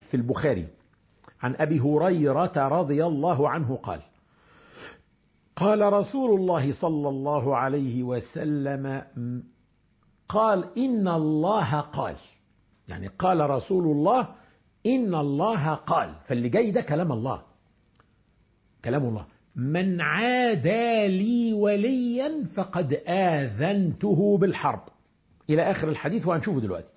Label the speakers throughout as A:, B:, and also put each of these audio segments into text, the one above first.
A: في البخاري عن أبي هريرة رضي الله عنه قال قال رسول الله صلى الله عليه وسلم قال إن الله قال يعني قال رسول الله إن الله قال فاللي جاي ده كلام الله كلام الله من عادى لي وليا فقد آذنته بالحرب إلى آخر الحديث وهنشوفه دلوقتي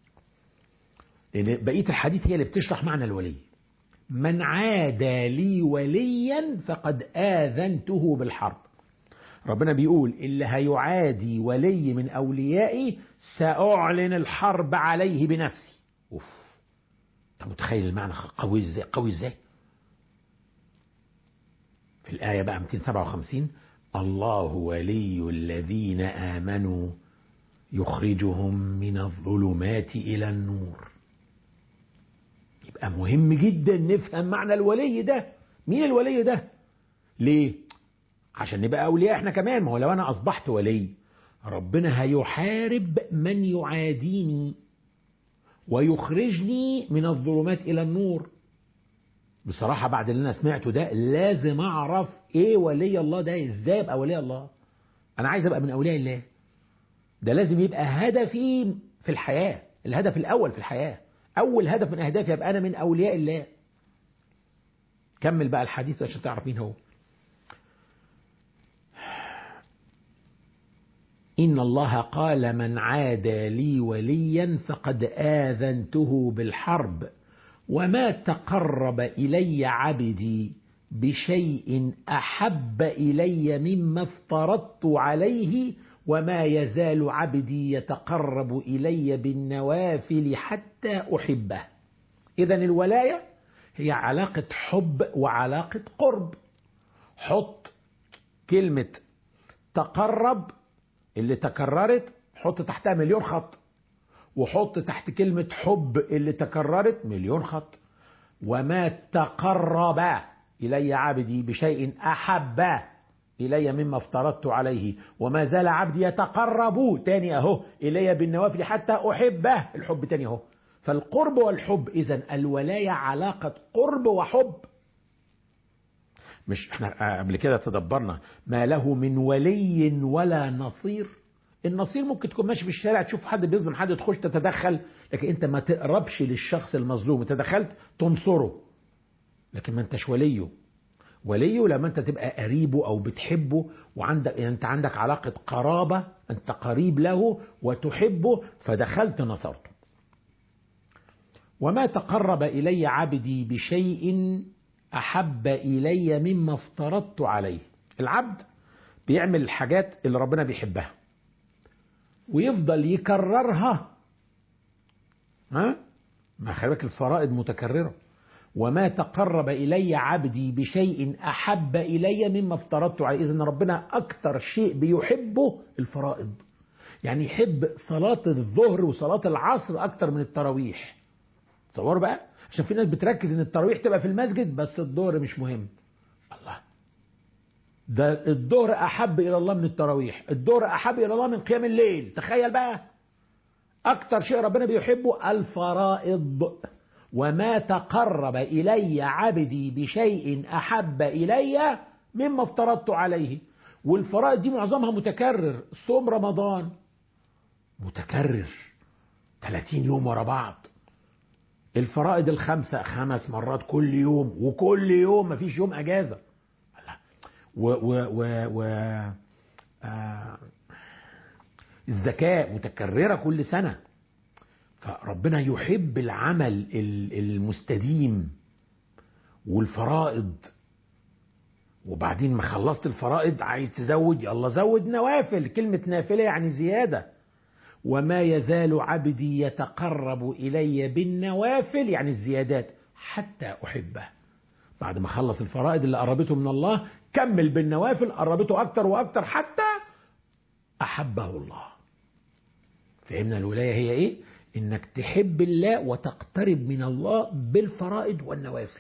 A: لأن بقية الحديث هي اللي بتشرح معنى الولي من عادى لي وليا فقد آذنته بالحرب ربنا بيقول اللي هيعادي ولي من أوليائي سأعلن الحرب عليه بنفسي أوف أنت متخيل المعنى قوي ازاي قوي ازاي في الآية بقى 257 الله ولي الذين آمنوا يخرجهم من الظلمات إلى النور يبقى مهم جدا نفهم معنى الولي ده مين الولي ده ليه عشان نبقى أولياء احنا كمان ما هو لو أنا أصبحت ولي ربنا هيحارب من يعاديني ويخرجني من الظلمات إلى النور بصراحة بعد اللي أنا سمعته ده لازم أعرف إيه ولي الله ده إزاي أبقى ولي الله أنا عايز أبقى من أولياء الله ده لازم يبقى هدفي في الحياة الهدف الأول في الحياة أول هدف من أهدافي أبقى أنا من أولياء الله كمل بقى الحديث عشان تعرف مين هو إن الله قال من عادى لي وليا فقد آذنته بالحرب وما تقرب إلي عبدي بشيء أحب إلي مما افترضت عليه وما يزال عبدي يتقرب إلي بالنوافل حتى أحبه إذا الولاية هي علاقة حب وعلاقة قرب حط كلمة تقرب اللي تكررت حط تحتها مليون خط وحط تحت كلمة حب اللي تكررت مليون خط وما تقرب إلي عبدي بشيء أحب إلي مما افترضت عليه وما زال عبدي يتقرب تاني أهو إلي بالنوافل حتى أحبه الحب تاني أهو فالقرب والحب إذا الولاية علاقة قرب وحب مش احنا قبل كده تدبرنا ما له من ولي ولا نصير النصير ممكن تكون ماشي في الشارع تشوف حد بيظلم حد تخش تتدخل لكن انت ما تقربش للشخص المظلوم تدخلت تنصره لكن ما انتش وليه وليه لما انت تبقى قريبه او بتحبه وعندك يعني انت عندك علاقه قرابه انت قريب له وتحبه فدخلت نصرته وما تقرب الي عبدي بشيء احب الي مما افترضت عليه العبد بيعمل الحاجات اللي ربنا بيحبها ويفضل يكررها ها ما خلي بالك الفرائض متكرره وما تقرب الي عبدي بشيء احب الي مما افترضت عليه اذا ربنا اكتر شيء بيحبه الفرائض يعني يحب صلاه الظهر وصلاه العصر اكتر من التراويح تصوروا بقى عشان في ناس بتركز ان التراويح تبقى في المسجد بس الظهر مش مهم الله ده الظهر احب الى الله من التراويح الظهر احب الى الله من قيام الليل تخيل بقى اكتر شيء ربنا بيحبه الفرائض وما تقرب الي عبدي بشيء احب الي مما افترضت عليه والفرائض دي معظمها متكرر صوم رمضان متكرر 30 يوم ورا بعض الفرائض الخمسة خمس مرات كل يوم وكل يوم مفيش يوم أجازة و و و و آه الزكاة متكررة كل سنة فربنا يحب العمل المستديم والفرائض وبعدين ما خلصت الفرائض عايز تزود يلا زود نوافل كلمة نافلة يعني زيادة وما يزال عبدي يتقرب إلي بالنوافل يعني الزيادات حتى أحبه بعد ما خلص الفرائض اللي قربته من الله كمل بالنوافل قربته أكتر وأكتر حتى أحبه الله فهمنا الولاية هي إيه؟ إنك تحب الله وتقترب من الله بالفرائض والنوافل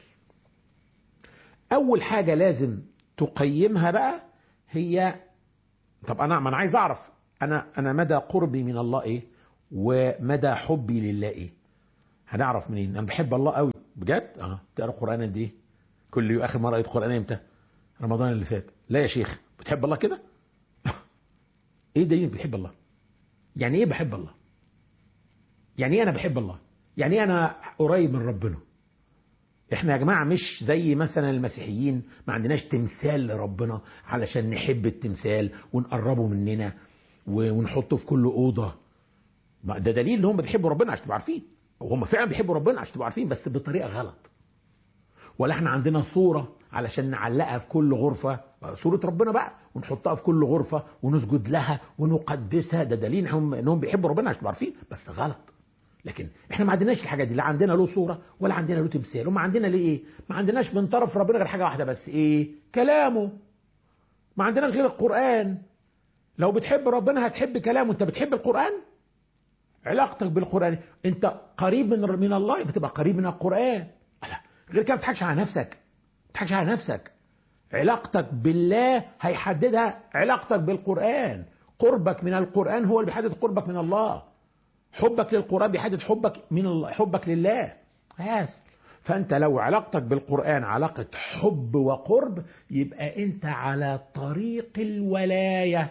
A: أول حاجة لازم تقيمها بقى هي طب أنا ما أنا عايز أعرف أنا أنا مدى قربي من الله إيه؟ ومدى حبي لله إيه؟ هنعرف منين؟ أنا بحب الله قوي بجد اه تقرا قران قد ايه كل يوم اخر مره قريت قران امتى رمضان اللي فات لا يا شيخ بتحب الله كده ايه ده بتحب الله يعني ايه بحب الله يعني ايه انا بحب الله يعني ايه انا قريب من ربنا احنا يا جماعه مش زي مثلا المسيحيين ما عندناش تمثال لربنا علشان نحب التمثال ونقربه مننا ونحطه في كل اوضه ده دليل ان هم بيحبوا ربنا عشان تبقوا عارفين وهم فعلا بيحبوا ربنا عشان تبقوا عارفين بس بطريقه غلط ولا احنا عندنا صوره علشان نعلقها في كل غرفه صوره ربنا بقى ونحطها في كل غرفه ونسجد لها ونقدسها ده دليل انهم بيحبوا ربنا عشان تبقوا عارفين بس غلط لكن احنا ما عندناش الحاجه دي لا عندنا له صوره ولا عندنا له تمثال وما عندنا ليه ايه ما عندناش من طرف ربنا غير حاجه واحده بس ايه كلامه ما عندناش غير القران لو بتحب ربنا هتحب كلامه انت بتحب القران علاقتك بالقران انت قريب من من الله بتبقى قريب من القران لا غير كده ما تضحكش على نفسك ما تضحكش على نفسك علاقتك بالله هيحددها علاقتك بالقران قربك من القران هو اللي بيحدد قربك من الله حبك للقرآن بيحدد حبك من الله حبك لله بس فأنت لو علاقتك بالقرآن علاقة حب وقرب يبقى أنت على طريق الولاية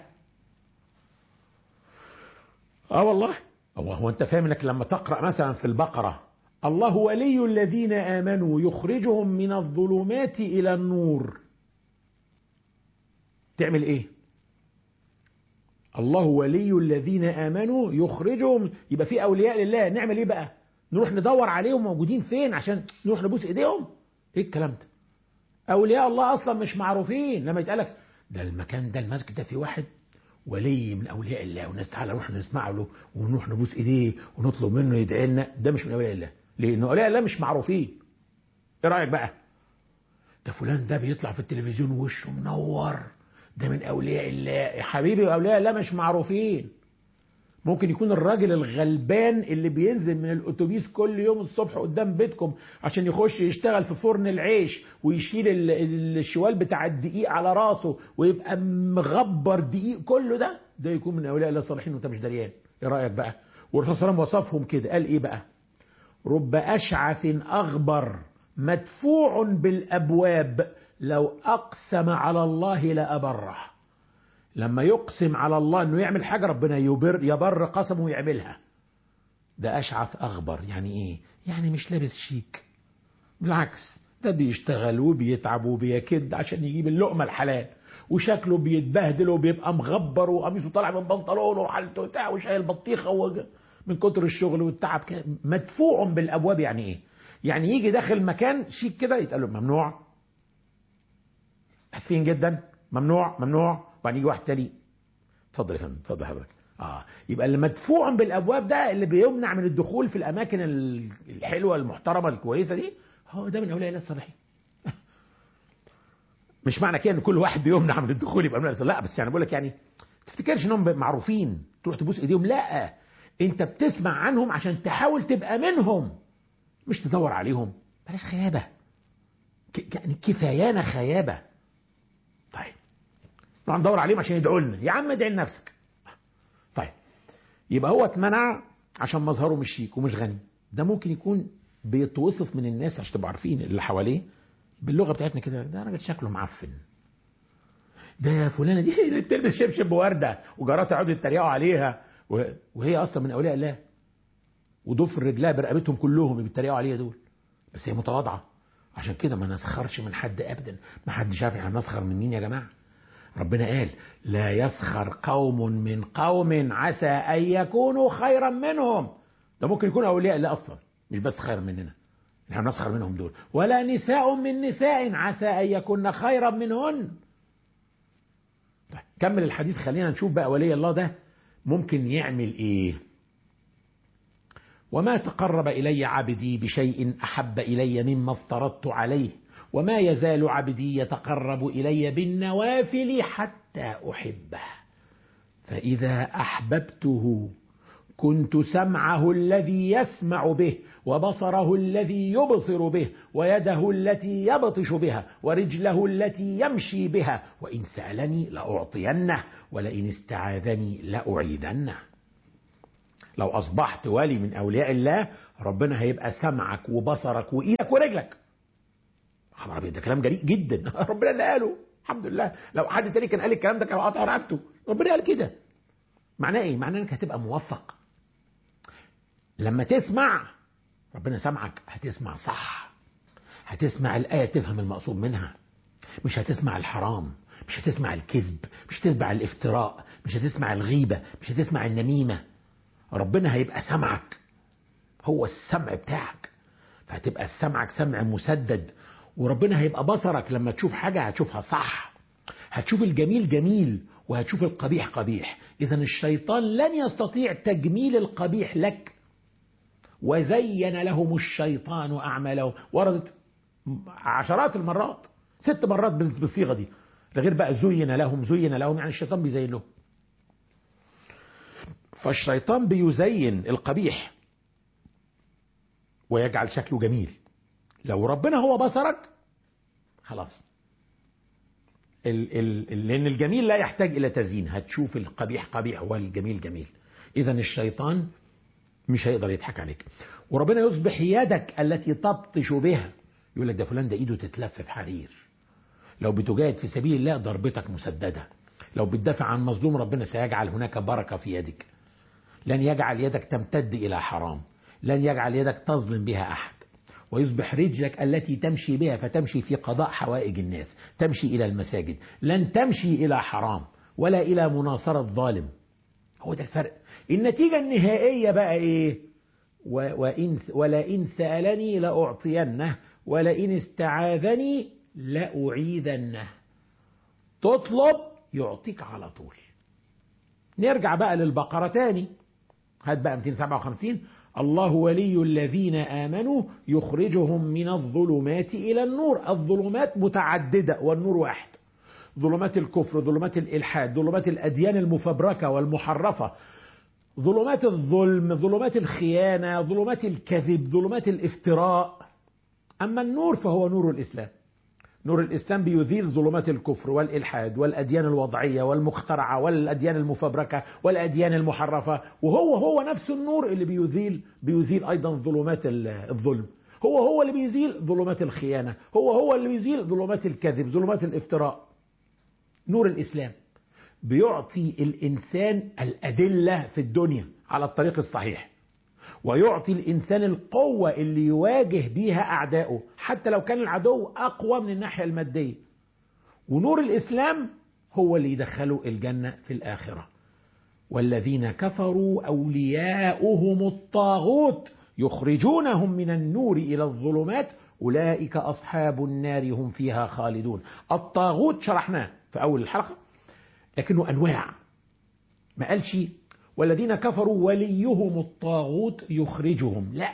A: اه والله هو هو انت فاهم انك لما تقرا مثلا في البقره الله ولي الذين امنوا يخرجهم من الظلمات الى النور تعمل ايه الله ولي الذين امنوا يخرجهم يبقى في اولياء لله نعمل ايه بقى نروح ندور عليهم موجودين فين عشان نروح نبوس ايديهم ايه الكلام ده اولياء الله اصلا مش معروفين لما يتقالك ده المكان ده المسجد ده في واحد ولي من اولياء الله والناس تعالى نروح نسمع له ونروح نبوس ايديه ونطلب منه يدعي لنا ده مش من اولياء الله لان اولياء الله مش معروفين ايه رايك بقى ده فلان ده بيطلع في التلفزيون وشه منور ده من اولياء الله يا حبيبي اولياء الله مش معروفين ممكن يكون الراجل الغلبان اللي بينزل من الاتوبيس كل يوم الصبح قدام بيتكم عشان يخش يشتغل في فرن العيش ويشيل الشوال بتاع الدقيق على راسه ويبقى مغبر دقيق كله ده ده يكون من اولياء الله الصالحين وانت مش دريان ايه رايك بقى والرسول صلى الله عليه وسلم وصفهم كده قال ايه بقى رب اشعث اغبر مدفوع بالابواب لو اقسم على الله لابره لما يقسم على الله انه يعمل حاجه ربنا يبر يبر قسمه ويعملها ده اشعث اغبر يعني ايه يعني مش لابس شيك بالعكس ده بيشتغل وبيتعب وبيكد عشان يجيب اللقمه الحلال وشكله بيتبهدل وبيبقى مغبر وقميصه طالع من بنطلونه وحالته بتاع وشايل بطيخه من كتر الشغل والتعب كده مدفوع بالابواب يعني ايه؟ يعني يجي داخل مكان شيك كده يتقال له ممنوع اسفين جدا ممنوع ممنوع وبعدين يجي واحد تاني اتفضل يا فندم اتفضل حضرتك اه يبقى اللي مدفوع بالابواب ده اللي بيمنع من الدخول في الاماكن الحلوه المحترمه الكويسه دي هو ده من اولياء الله الصالحين مش معنى كده ان كل واحد بيمنع من الدخول يبقى من اولياء لا بس يعني بقول لك يعني تفتكرش انهم معروفين تروح تبوس ايديهم لا انت بتسمع عنهم عشان تحاول تبقى منهم مش تدور عليهم بلاش خيابه يعني كفايانا خيابه طيب نقعد ندور عليهم عشان يدعوا لنا يا عم ادعي لنفسك طيب يبقى هو اتمنع عشان مظهره مش شيك ومش غني ده ممكن يكون بيتوصف من الناس عشان تبقوا عارفين اللي حواليه باللغه بتاعتنا كده ده راجل شكله معفن ده فلانه دي اللي بتلبس شبشب وورده وجاراتها يقعدوا يتريقوا عليها وهي اصلا من اولياء الله وضفر رجلها برقبتهم كلهم بيتريقوا عليها دول بس هي متواضعه عشان كده ما نسخرش من حد ابدا ما حدش عارف احنا نسخر من مين يا جماعه ربنا قال لا يسخر قوم من قوم عسى ان يكونوا خيرا منهم ده ممكن يكونوا اولياء الله اصلا مش بس خير مننا احنا نسخر منهم دول ولا نساء من نساء عسى ان يكون خيرا منهن طيب كمل الحديث خلينا نشوف بقى ولي الله ده ممكن يعمل ايه وما تقرب الي عبدي بشيء احب الي مما افترضت عليه وما يزال عبدي يتقرب الي بالنوافل حتى احبه فاذا احببته كنت سمعه الذي يسمع به وبصره الذي يبصر به ويده التي يبطش بها ورجله التي يمشي بها وان سالني لاعطينه ولئن استعاذني لاعيذنه لو اصبحت ولي من اولياء الله ربنا هيبقى سمعك وبصرك وايدك ورجلك خبر أبيض ده كلام جريء جدا ربنا اللي قاله الحمد لله لو حد تاني كان قال الكلام ده كان قطع رقبته ربنا قال كده معناه ايه معناه انك هتبقى موفق لما تسمع ربنا سمعك هتسمع صح هتسمع الآية تفهم المقصود منها مش هتسمع الحرام مش هتسمع الكذب مش هتسمع الافتراء مش هتسمع الغيبة مش هتسمع النميمة ربنا هيبقى سمعك هو السمع بتاعك فهتبقى سمعك سمع مسدد وربنا هيبقى بصرك لما تشوف حاجة هتشوفها صح هتشوف الجميل جميل وهتشوف القبيح قبيح إذا الشيطان لن يستطيع تجميل القبيح لك وزين لهم الشيطان أعمالهم وردت عشرات المرات ست مرات بالصيغة دي ده غير بقى زين لهم زين لهم يعني الشيطان بيزين لهم فالشيطان بيزين القبيح ويجعل شكله جميل لو ربنا هو بصرك خلاص ال ال لأن الجميل لا يحتاج إلى تزيين هتشوف القبيح قبيح والجميل جميل إذا الشيطان مش هيقدر يضحك عليك وربنا يصبح يدك التي تبطش بها يقول لك ده فلان ده ايده تتلف في حرير لو بتجاهد في سبيل الله ضربتك مسدده لو بتدافع عن مظلوم ربنا سيجعل هناك بركه في يدك لن يجعل يدك تمتد الى حرام لن يجعل يدك تظلم بها احد ويصبح رجلك التي تمشي بها فتمشي في قضاء حوائج الناس تمشي الى المساجد لن تمشي الى حرام ولا الى مناصره ظالم هو ده الفرق النتيجه النهائيه بقى ايه وإن ولئن سالني لاعطينه ولئن استعاذني لأعيذنه تطلب يعطيك على طول نرجع بقى للبقرة تاني هات بقى 257 الله ولي الذين آمنوا يخرجهم من الظلمات إلى النور الظلمات متعددة والنور واحد ظلمات الكفر ظلمات الإلحاد ظلمات الأديان المفبركة والمحرفة ظلمات الظلم ظلمات الخيانة ظلمات الكذب ظلمات الافتراء أما النور فهو نور الإسلام نور الإسلام بيزيل ظلمات الكفر والإلحاد والأديان الوضعية والمخترعة والأديان المفبركة والأديان المحرفة وهو هو نفس النور اللي بيزيل بيزيل أيضا ظلمات الظلم هو هو اللي بيزيل ظلمات الخيانة هو هو اللي بيزيل ظلمات الكذب ظلمات الافتراء نور الإسلام بيعطي الإنسان الأدلة في الدنيا على الطريق الصحيح ويعطي الإنسان القوة اللي يواجه بيها أعدائه حتى لو كان العدو أقوى من الناحية المادية ونور الإسلام هو اللي يدخله الجنة في الآخرة والذين كفروا أولياؤهم الطاغوت يخرجونهم من النور إلى الظلمات أولئك أصحاب النار هم فيها خالدون الطاغوت شرحناه في أول الحلقة لكنه أنواع ما قالش والذين كفروا وليهم الطاغوت يخرجهم لا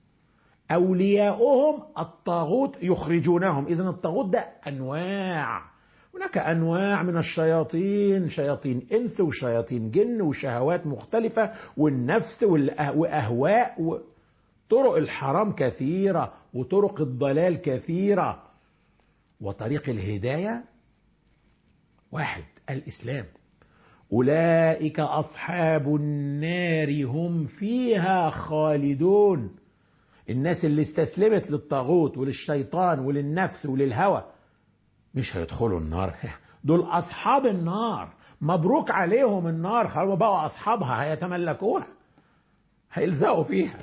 A: أولياؤهم الطاغوت يخرجونهم إذا الطاغوت ده أنواع هناك أنواع من الشياطين شياطين إنس وشياطين جن وشهوات مختلفة والنفس وأهواء طرق الحرام كثيرة وطرق الضلال كثيرة وطريق الهداية واحد الإسلام أولئك أصحاب النار هم فيها خالدون الناس اللي استسلمت للطاغوت وللشيطان وللنفس وللهوى مش هيدخلوا النار دول أصحاب النار مبروك عليهم النار خلاص بقوا أصحابها هيتملكوها هيلزقوا فيها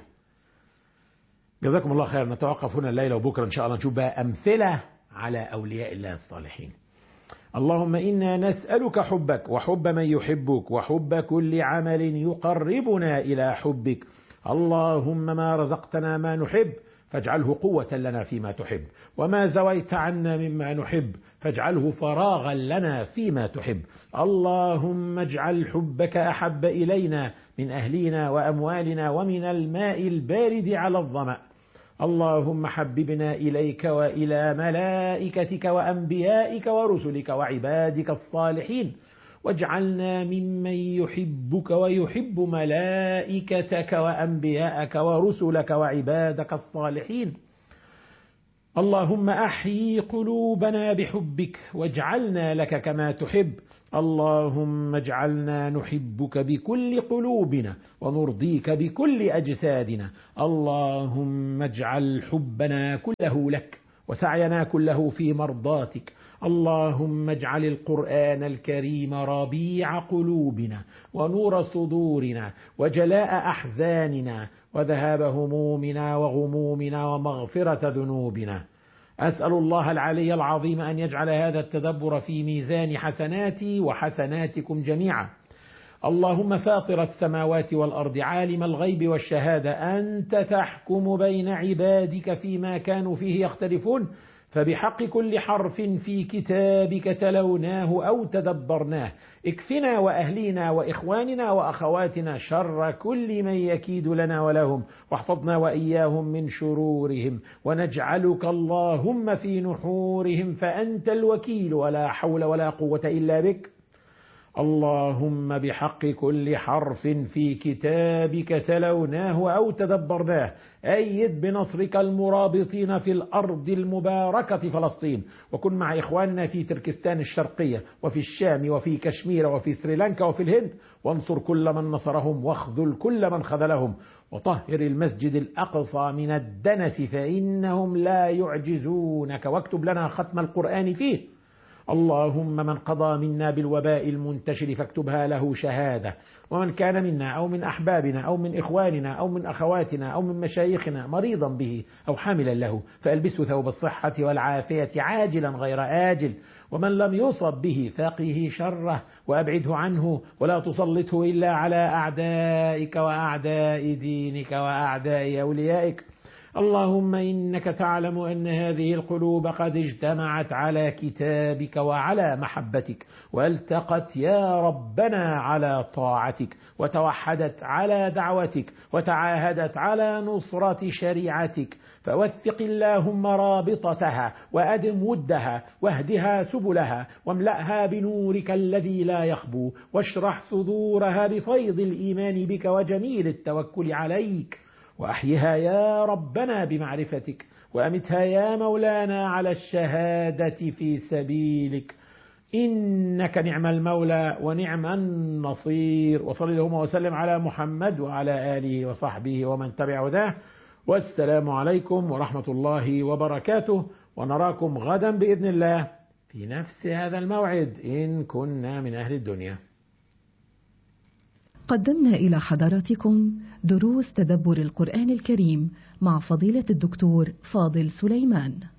A: جزاكم الله خير نتوقف هنا الليلة وبكرة إن شاء الله نشوف بقى أمثلة على أولياء الله الصالحين اللهم إنا نسألك حبك وحب من يحبك وحب كل عمل يقربنا إلى حبك اللهم ما رزقتنا ما نحب فاجعله قوة لنا فيما تحب وما زويت عنا مما نحب فاجعله فراغا لنا فيما تحب اللهم اجعل حبك أحب إلينا من أهلنا وأموالنا ومن الماء البارد على الظمأ اللهم حببنا إليك وإلى ملائكتك وأنبيائك ورسلك وعبادك الصالحين واجعلنا ممن يحبك ويحب ملائكتك وأنبياءك ورسلك وعبادك الصالحين اللهم احيي قلوبنا بحبك واجعلنا لك كما تحب اللهم اجعلنا نحبك بكل قلوبنا ونرضيك بكل اجسادنا اللهم اجعل حبنا كله لك وسعينا كله في مرضاتك اللهم اجعل القران الكريم ربيع قلوبنا ونور صدورنا وجلاء احزاننا وذهاب همومنا وغمومنا ومغفره ذنوبنا اسال الله العلي العظيم ان يجعل هذا التدبر في ميزان حسناتي وحسناتكم جميعا اللهم فاطر السماوات والارض عالم الغيب والشهاده انت تحكم بين عبادك فيما كانوا فيه يختلفون فبحق كل حرف في كتابك تلوناه او تدبرناه اكفنا واهلينا واخواننا واخواتنا شر كل من يكيد لنا ولهم واحفظنا واياهم من شرورهم ونجعلك اللهم في نحورهم فانت الوكيل ولا حول ولا قوه الا بك اللهم بحق كل حرف في كتابك تلوناه او تدبرناه ايد بنصرك المرابطين في الارض المباركه فلسطين وكن مع اخواننا في تركستان الشرقيه وفي الشام وفي كشمير وفي سريلانكا وفي الهند وانصر كل من نصرهم واخذل كل من خذلهم وطهر المسجد الاقصى من الدنس فانهم لا يعجزونك واكتب لنا ختم القران فيه اللهم من قضى منا بالوباء المنتشر فاكتبها له شهاده ومن كان منا او من احبابنا او من اخواننا او من اخواتنا او من مشايخنا مريضا به او حاملا له فالبسه ثوب الصحه والعافيه عاجلا غير اجل ومن لم يصب به فقه شره وابعده عنه ولا تسلطه الا على اعدائك واعداء دينك واعداء اوليائك اللهم انك تعلم ان هذه القلوب قد اجتمعت على كتابك وعلى محبتك والتقت يا ربنا على طاعتك وتوحدت على دعوتك وتعاهدت على نصره شريعتك فوثق اللهم رابطتها وادم ودها واهدها سبلها واملاها بنورك الذي لا يخبو واشرح صدورها بفيض الايمان بك وجميل التوكل عليك واحيها يا ربنا بمعرفتك وامتها يا مولانا على الشهاده في سبيلك انك نعم المولى ونعم النصير وصل اللهم وسلم على محمد وعلى اله وصحبه ومن تبع هداه والسلام عليكم ورحمه الله وبركاته ونراكم غدا باذن الله في نفس هذا الموعد ان كنا من اهل الدنيا
B: قدمنا إلى حضراتكم دروس تدبر القرآن الكريم مع فضيلة الدكتور فاضل سليمان